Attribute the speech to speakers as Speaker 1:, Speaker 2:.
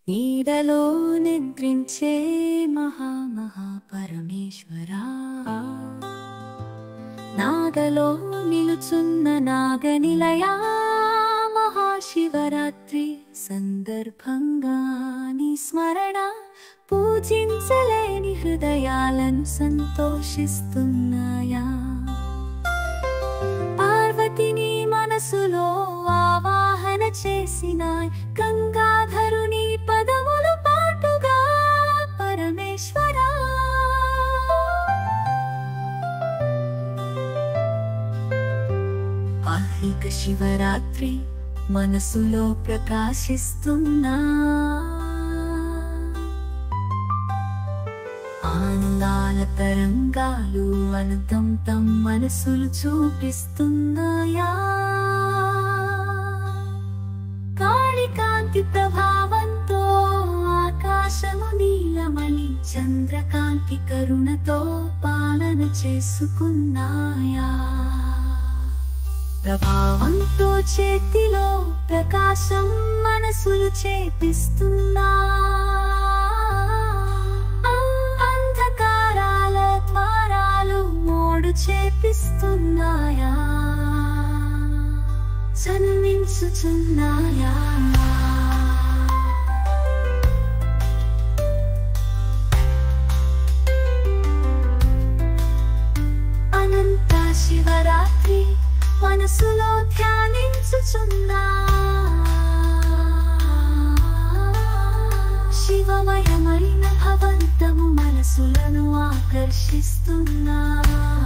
Speaker 1: నీడలో నిద్రించే మహా మహా పరమేశ్వరా నాగలో నిలుచున్న నాగనిలయా మహాశివరాత్రి సందర్భంగా నీ స్మరణ పూజించలేని హృదయాలను సంతోషిస్తున్నాయా పార్వతిని మనసులో ఆవాహన చేసిన గంగాధరుని పదములు పాటుగా పరమేశ్వరా ఆహిక శివరాత్రి మనసులో ప్రకాశిస్తున్నా ఆనందాల తరంగాలు అనంతం తమ మనసులు చూపిస్తున్నాయా కాళికాంతి ప్రభావంతో ఆకాశము నీలమణి చంద్రకాంతి కరుణతో పాలన చేసుకున్నాయా ప్రభావంతో చేతిలో ప్రకాశం మనసులు చేపిస్తున్నా అంధకారాల ద్వారాలు మోడు చేపిస్తున్నాయా జన్మించుచున్నాయా అనంత శివరాత్రి మనసులో ధ్యానించుచున్నా శివమయమైన భవంతము మనసులను ఆకర్షిస్తున్నా